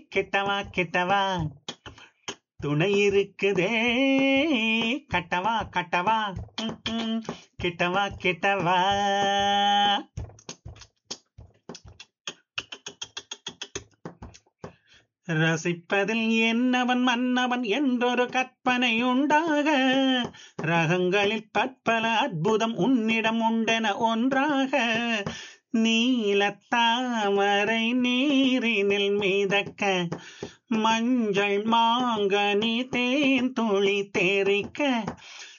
கெட்டவா கெட்டவா துணை இருக்குதே கட்டவா கட்டவா ம், ம், கெட்டவா கெட்டவா ரசிப்பதில் என்னவன் மன்னவன் என்றொரு கற்பனை உண்டாக ரகங்களில் பற்பல அற்புதம் உன்னிடம் உண்டென ஒன்றாக நீலத்தாமரை நீரினில் மிதக்க மஞ்சள் மாங்கனி தேன் துளி தேரிக்க